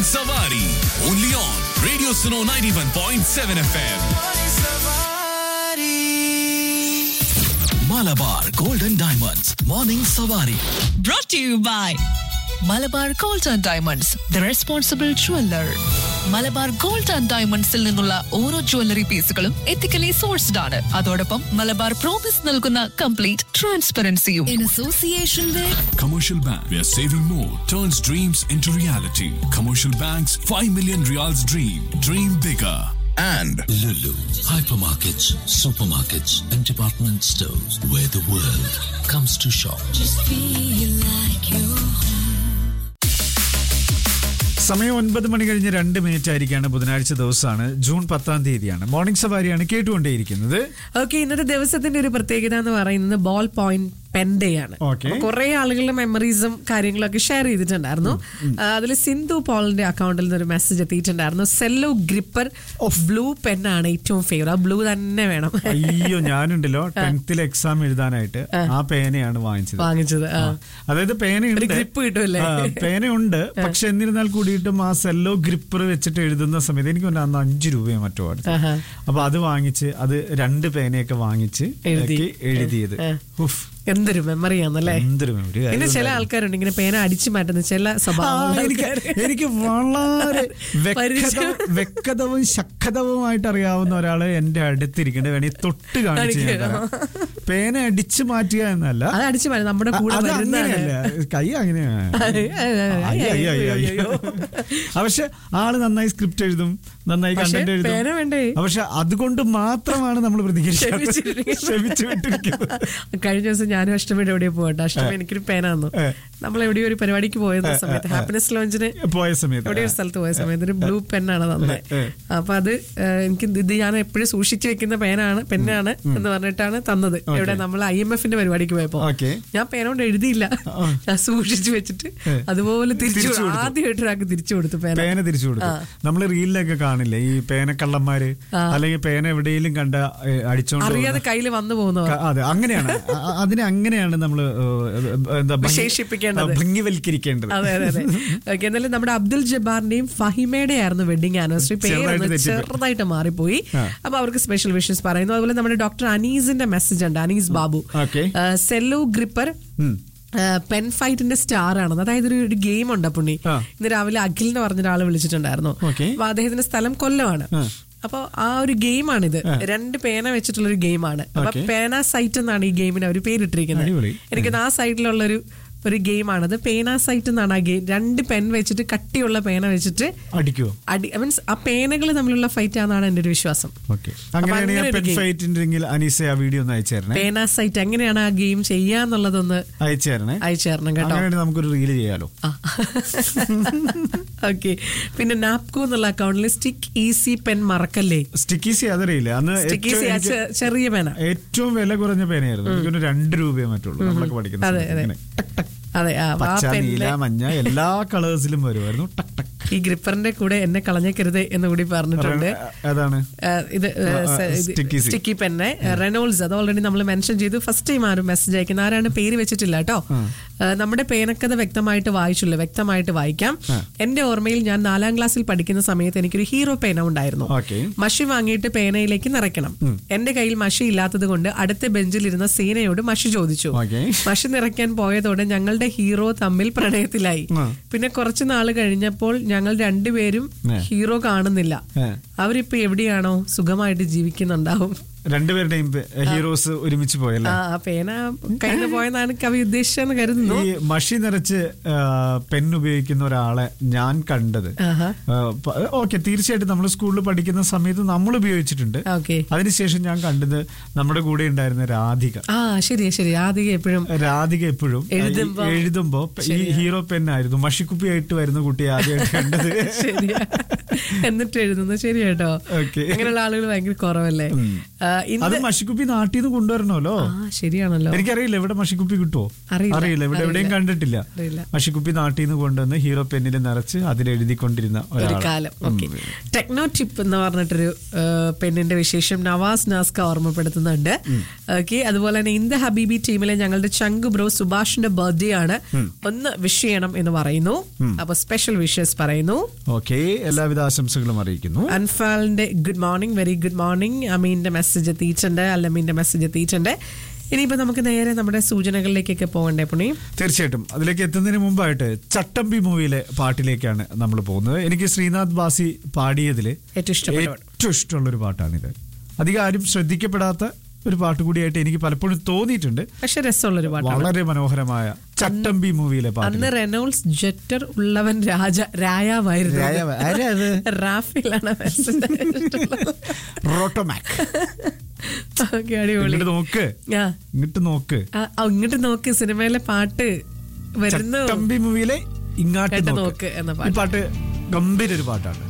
Savari. Only on Radio Suno 91.7 FM. Malabar Golden Diamonds. Morning Savari. brought to you by Malabar gold and diamonds the responsible jeweller Malabar gold and ഡയമണ്ട്സിൽ നിന്നുള്ള ഓരോ jewellery പീസുകളും ethically sourced ആണ് അതോടൊപ്പം Malabar promise നൽകുന്ന complete ട്രാൻസ്പെറൻസിയും in association with Commercial Bank, where saving more turns dreams into reality. Commercial Bank's 5 million reals dream. Dream bigger. and Lulu, hypermarkets, supermarkets, and department stores where the world comes to shop. സമയം ഒൻപത് മണി കഴിഞ്ഞ് രണ്ട് minute ആയിരിക്കാണ് ബുധനാഴ്ച ദിവസമാണ് June പത്താം തീയതിയാണ് morning സവാരിയാണ് കേട്ടുകൊണ്ടേയിരിക്കുന്നത് okay ഇന്നത്തെ ദിവസത്തിന്റെ ഒരു പ്രത്യേകത എന്ന് പറയുന്നത് ബോൾ പോയിന്റ് പെൻ ഡേ ആണ് Okay. കുറെ ആളുകളുടെ മെമ്മറീസും കാര്യങ്ങളൊക്കെ ഷെയർ ചെയ്തിട്ടുണ്ടായിരുന്നു അതിൽ സിന്ധു പോളിന്റെ അക്കൗണ്ടിൽ നിന്ന് ഒരു മെസ്സേജ് എത്തിയിട്ടുണ്ടായിരുന്നു സെല്ലോ ഗ്രിപ്പർ ബ്ലൂ പെൻ ആണ് ഏറ്റവും ഫേവറേറ്റ് ആ ബ്ലൂ തന്നെ വേണം അയ്യോ ഞാനുണ്ടല്ലോ ടെൻത്തിൽ എക്സാം എഴുതാനായിട്ട് ആ പേനയാണ് വാങ്ങിച്ചത് വാങ്ങിച്ചത് ആ. അതായത് പേനയുണ്ട് ഒരു grip കിട്ടുമല്ലേ? ആ, പേനയുണ്ട് പക്ഷെ എന്നിരുന്നാൽ കൂടിയിട്ടും ആ സെല്ലോ ഗ്രിപ്പർ വെച്ചിട്ട് എഴുതുന്ന സമയത്ത് എനിക്ക് തോന്നുന്നു അന്ന് അഞ്ചു രൂപയോ മറ്റോ അടുത്ത് ആഹാ. അപ്പൊ അത് വാങ്ങിച്ച് അത് രണ്ട് പേനയൊക്കെ വാങ്ങിച്ച് എഴുതി. ഒക്കെ എഴുതിയത് ആ. ഉഫ് എന്തൊരു മെമ്മറി ആണല്ലേ എന്തൊരു memory. പിന്നെ ചില കാര്യം ആൾക്കാരുണ്ട് ഇങ്ങനെ പേന അടിച്ചു മാറ്റുന്ന ചില ആ, സ്വഭാവം എനിക്ക് എനിക്ക് വളരെ വ്യക്തത പരിചയം. വ്യക്തതവും ശക്തവുമായിട്ട് അറിയാവുന്ന ഒരാള് എന്റെ അടുത്തിരിക്കേണ്ട വേണേ തൊട്ട് കാണിച്ചു ഞാൻ കാണിക്കുക. തരാം. പേന അടിച്ചു മാറ്റുക എന്നല്ല അത് അടിച്ചു മാറ്റും നമ്മുടെ കൂടെ അത് വരുന്നതാണ് അങ്ങനെയല്ല കൈ അങ്ങനെയാണ് അയ്യ, അയ്യ, അയ്യ, അയ്യ, അയ്യ. അയ്യോ. ആ, പക്ഷെ ആള് നന്നായി സ്ക്രിപ്റ്റ് എഴുതും നന്നായി പക്ഷെ കണ്ടന്റ് എഴുതും പേന വേണ്ടേ? ആ, പക്ഷെ അതുകൊണ്ട് മാത്രമാണ് നമ്മൾ പ്രതികരിച്ചത് ക്ഷമിച്ചിരിക്കുന്നത്. ക്ഷമിച്ചു വിട്ടിരിക്കുന്നത് കഴിഞ്ഞ ദിവസം ഞാനും അഷ്ടമിയുടെ എവിടെയോ പോകട്ടെ അഷ്ടമി എനിക്കൊരു പേന തന്നു ഏ. നമ്മൾ എവിടെയോ ഒരു പരിപാടിക്ക് പോയ സമയത്ത് ഹാപ്പിനെസ് ലോഞ്ചിന് പോയ സമയത്ത് എവിടെയോ ഒരു സ്ഥലത്ത് പോയ സമയത്ത് ഒരു ബ്ലൂ പെന്നാണ് തന്നെ ഏ. അപ്പൊ അത് ഏ, എനിക്ക് ഇത് ഞാൻ എപ്പോഴും സൂക്ഷിച്ചു വെക്കുന്ന പേനാണ് പെന്നാണ് എന്ന് പറഞ്ഞിട്ടാണ് തന്നത് എവിടെ നമ്മൾ ഐ എം എഫിന്റെ പരിപാടിക്ക് പോയപ്പോ ഓക്കെ. ഞാൻ പേനോണ്ട് എഴുതിയില്ല ഞാൻ സൂക്ഷിച്ചു വെച്ചിട്ട് ഏ. അതുപോലെ തിരിച്ചു തിരിച്ചു കൊടുത്തു. ആദ്യമായിട്ട് ഒരാൾക്ക് തിരിച്ചു കൊടുത്തു പേന പേന തിരിച്ചു കൊടുത്തു നമ്മൾ റീലിലൊക്കെ കാണില്ലേ ഈ പേനക്കള്ളന്മാര് അല്ലെങ്കിൽ പേന എവിടെയെങ്കിലും കണ്ട ഏ, അടിച്ചോണ്ട് അറിയാതെ പോകുന്ന- കയ്യിൽ വന്നു പോകുന്നവർ ക- അതെ അങ്ങനെയാണ് അ- അ- അതിനെ അങ്ങനെയാണ് നമ്മൾ എന്താ ഭംഗി- വിശേഷിപ്പിക്കേണ്ടത്. ആ, ഭംഗിവൽക്കരിക്കേണ്ടത് അതെ അതെ അതെ ഓക്കെ എന്നാലും നമ്മുടെ അബ്ദുൽ ജബ്ബാറിന്റെയും ഫഹിമയുടെ ആയിരുന്നു വെഡിങ് ആനിവേഴ്സറി ചെറുതായിട്ട് പേരൊന്ന് തെറ്റിപ്പോയി. ചെറുതായിട്ട് മാറിപ്പോയി ആ. അപ്പൊ അവർക്ക് സ്പെഷ്യൽ വിഷസ് പറയുന്നു അതുപോലെ നമ്മുടെ ഡോക്ടർ അനീസിന്റെ മെസ്സേജ് ഉണ്ട് Anees Babu okay. Cello gripper ഉം. പെൻ ഫൈറ്റിന്റെ സ്റ്റാർ ആണ് അതായത് ഒരു ഒരു ഗെയിം ഉണ്ട് പുണ്ണി ആ. ഇന്ന് രാവിലെ അഖിൽ എന്ന് പറഞ്ഞ ഒരാൾ വിളിച്ചിട്ടുണ്ടായിരുന്നു ഓക്കെ. അപ്പൊ അദ്ദേഹത്തിന്റെ സ്ഥലം കൊല്ലമാണ് ആ. അപ്പൊ ആ ഒരു ഗെയിമാണിത് രണ്ട് പേന വെച്ചിട്ടുള്ള ഒരു ഗെയിമാണ് അപ്പൊ ഓക്കെ. പേന സൈറ്റ് എന്നാണ് ഈ ഗെയിമിന് അവർ പേരിട്ടിരിക്കുന്നത് അടിപൊളി. എനിക്ക് ആ സൈഡിലുള്ള ഒരു ഒരു ഗെയിമാണത് പേന സൈറ്റ് എന്നാണ് ആ ഗെയിം രണ്ട് പെൻ വെച്ചിട്ട് കട്ടിയുള്ള പേന വെച്ചിട്ട് അടിക്കുവോ അടി മീൻസ് ആ പേനകൾ തമ്മിലുള്ള ഫൈറ്റ് ആണെന്നാണ് എന്റെ ഒരു വിശ്വാസം ഓക്കെ അങ്ങനെയാണെങ്കിൽ അങ്ങനെ ഒരു പെൻ game. ഫൈറ്റ് ഉണ്ടെങ്കിൽ അനീസ ആ വീഡിയോ ഒന്ന് അയച്ചു തരണേ പേന സൈറ്റ് എങ്ങനെയാണ് ആ ഗെയിം ചെയ്യാന്നുള്ളതൊന്ന് അയച്ചു തരണേ അയച്ചു തരണം കേട്ടോ അങ്ങനെയാണെങ്കിൽ നമുക്കൊരു റീല് ചെയ്യാലോ ഓക്കെ പിന്നെ നാപ്കോ എന്നുള്ള അക്കൗണ്ടിൽ സ്റ്റിക്ക് ഈസി പെൻ മറക്കല്ലേ സ്റ്റിക്കീസി അതറിയില്ല അന്ന് സ്റ്റിക്ക് ഏറ്റവും ഈസി എനിക്ക് ചെറിയ പേന ഏറ്റവും വില കുറഞ്ഞ പേനയായിരുന്നു എനിക്കൊരു രണ്ട് രൂപയെ മറ്റുള്ളൂ നമ്മളൊക്കെ പഠിക്കുന്ന അതെ, സമയത്ത് അതെ. ഇങ്ങനെ ടക്ക് ടക്ക്. അതെ ആ, ആ പച്ച നീല പെന്നിലെ മഞ്ഞ എല്ലാ കളേഴ്സിലും വരുമായിരുന്നു ടക്ക് ടക്ക് ഈ ഗ്രിപ്പറിന്റെ കൂടെ എന്നെ കളഞ്ഞേക്കരുത് എന്ന് കൂടി പറഞ്ഞിട്ടുണ്ട് അതാണ് ആ, ഇത് ആ, ആ, sticky seed. സ്റ്റിക്കി പെന്നെ റെനോൾസ് അത് ഓൾറെഡി നമ്മൾ മെൻഷൻ ചെയ്തു ഫസ്റ്റ് ടൈം ആരും മെസ്സേജ് അയക്കുന്നത് ആരാണ് പേര് വെച്ചിട്ടില്ല കേട്ടോ ആ, നമ്മുടെ പേനക്കഥ വ്യക്തമായിട്ട് വായിച്ചുള്ളൂ വ്യക്തമായിട്ട് വായിക്കാം എന്റെ ഓർമ്മയിൽ ഞാൻ നാലാം ക്ലാസ്സിൽ പഠിക്കുന്ന സമയത്ത് എനിക്കൊരു ഹീറോ പേന ഉണ്ടായിരുന്നു ഓക്കെ മഷി വാങ്ങിയിട്ട് പേനയിലേക്ക് നിറയ്ക്കണം എന്റെ കയ്യിൽ മഷി ഇല്ലാത്തത് കൊണ്ട് അടുത്ത ബെഞ്ചിലിരുന്ന സീനയോട് മഷി ചോദിച്ചു ഓക്കെ. മഷി നിറയ്ക്കാൻ പോയതോടെ ഞങ്ങളുടെ ഹീറോ തമ്മിൽ പ്രണയത്തിലായി ആ. പിന്നെ കുറച്ചു നാൾ കഴിഞ്ഞപ്പോൾ ഞങ്ങൾ രണ്ടുപേരും ഏ. ഹീറോ കാണുന്നില്ല ഏ. അവരിപ്പോ എവിടെയാണോ സുഖമായിട്ട് ജീവിക്കുന്നുണ്ടാവും രണ്ടുപേരുടെയും ഹീറോസ് ഒരുമിച്ച് പോയല്ലേ ആ ആ പേന കയ്യിൽ നിന്ന് പോയെന്നാണ് കവി ഉദ്ദേശിച്ചെന്ന് കരുതുന്നു ഈ മഷി നിറച്ച് പെൻ ഉപയോഗിക്കുന്ന ഒരാളെ ഞാൻ കണ്ടത് ആഹാ. ഓക്കെ തീർച്ചയായിട്ടും നമ്മൾ സ്കൂളിൽ പഠിക്കുന്ന സമയത്ത് നമ്മൾ ഉപയോഗിച്ചിട്ടുണ്ട് ഓക്കെ അതിനുശേഷം ഞാൻ കണ്ടത് നമ്മുടെ കൂടെ ഉണ്ടായിരുന്ന രാധിക ആ ശരിയാ ശരി ആദ്യം എപ്പോഴും രാധിക എപ്പോഴും എഴുതുമ്പോ- ഈ എഴുതുമ്പോ ഈ ഹീറോ പെൻ ആയിരുന്നു മഷിക്കുപ്പിയായിട്ട് വരുന്ന കുട്ടിയെ ആദ്യമായിട്ട് കണ്ടത് ശരിയാ എന്നിട്ട് എഴുതുന്നത് ശരി കേട്ടോ Okay. അങ്ങനെയുള്ള ആളുകൾ ഭയങ്കര കുറവല്ലേ ആ, അത് ഇന്ന് മഷിക്കുപ്പി നാട്ടിൽ നിന്ന് കൊണ്ടുവരണമല്ലോ ആ ശരിയാണല്ലോ എനിക്കറിയില്ല എവിടെ മഷിക്കുപ്പി കിട്ടുമോ അറിയില്ല. അറിയില്ല ഇവിടെ എവിടെയും അറിയില്ല. കണ്ടിട്ടില്ല അറിയില്ല. മഷിക്കുപ്പി നാട്ടിൽ നിന്ന് കൊണ്ടുവന്ന് ഹീറോ പെന്നിൽ നിറച്ച് അതിൽ എഴുതിക്കൊണ്ടിരുന്ന ഒരു ഒരാൾ കാലം ഓക്കെ ടെക്നോ ടിപ്പ് എന്ന് പറഞ്ഞിട്ടൊരു ആ, പെണ്ണിന്റെ വിശേഷം നവാസ് നാസ്ക ഓർമ്മപ്പെടുത്തുന്നുണ്ട് ഓക്കെ അതുപോലെ തന്നെ ഇന്ത ഹബീബി ടീമിലെ ഞങ്ങളുടെ ചങ്ക് ബ്രോ സുഭാഷിന്റെ ബർത്ത്ഡേ ആണ് ഒന്ന് വിഷ് ചെയ്യണം എന്ന് പറയുന്നു അപ്പൊ സ്പെഷ്യൽ വിഷസ് പറയുന്നു ഓക്കെ എല്ലാവിധ ആശംസകളും അറിയിക്കുന്നു അൻഫാലിന്റെ good morning very good morning അമീന്റെ മെസ്സേജ് എത്തിയിട്ടുണ്ട് അല്ലമീന്റെ മെസ്സേജ് എത്തിയിട്ടുണ്ട് ഇനിയിപ്പോ നമുക്ക് നേരെ നമ്മുടെ സൂചനകളിലേക്കൊക്കെ പോകണ്ടേ പുണി തീർച്ചയായിട്ടും അതിലേക്ക് എത്തുന്നതിന് മുമ്പായിട്ട് ചട്ടമ്പി മൂവിയിലെ പാട്ടിലേക്കാണ് നമ്മൾ പോകുന്നത് എനിക്ക് ശ്രീനാഥ് ബാസി പാടിയതിൽ ഏറ്റവും ഇഷ്ടപ്പെട്ട പാട്ട്. ഏറ്റവും ഇഷ്ടമുള്ള ഒരു പാട്ടാണിത് അധികം ആരും ശ്രദ്ധിക്കപ്പെടാത്ത ഒരു പാട്ട് കൂടിയായിട്ട് എനിക്ക് പലപ്പോഴും തോന്നിയിട്ടുണ്ട് പക്ഷെ രസമുള്ളൊരു പാട്ടാണ് വളരെ മനോഹരമായ ചട്ടമ്പി മൂവിയിലെ പാട്ട് അന്ന് റെനോൾസ് ജെറ്റർ ഉള്ളവൻ രാജ രായാവായിരുന്നു രായാവ്. ആരാ അത്? റാഫിലാണ് റോട്ടോമാക് ഓക്കെ അടിപൊളി ഇങ്ങോട്ട് നോക്ക് ആ ഇങ്ങോട്ട് നോക്ക് ആ, ആ, ഇങ്ങോട്ട് നോക്ക് സിനിമയിലെ പാട്ട് വരുന്നു ചട്ടമ്പി മൂവിയിലെ ഇങ്ങാട്ട് കേട്ട് നോക്ക് നോക്ക് എന്ന ഈ പാട്ട് പാട്ട് ഗംഭീര ഒരു പാട്ടാണ്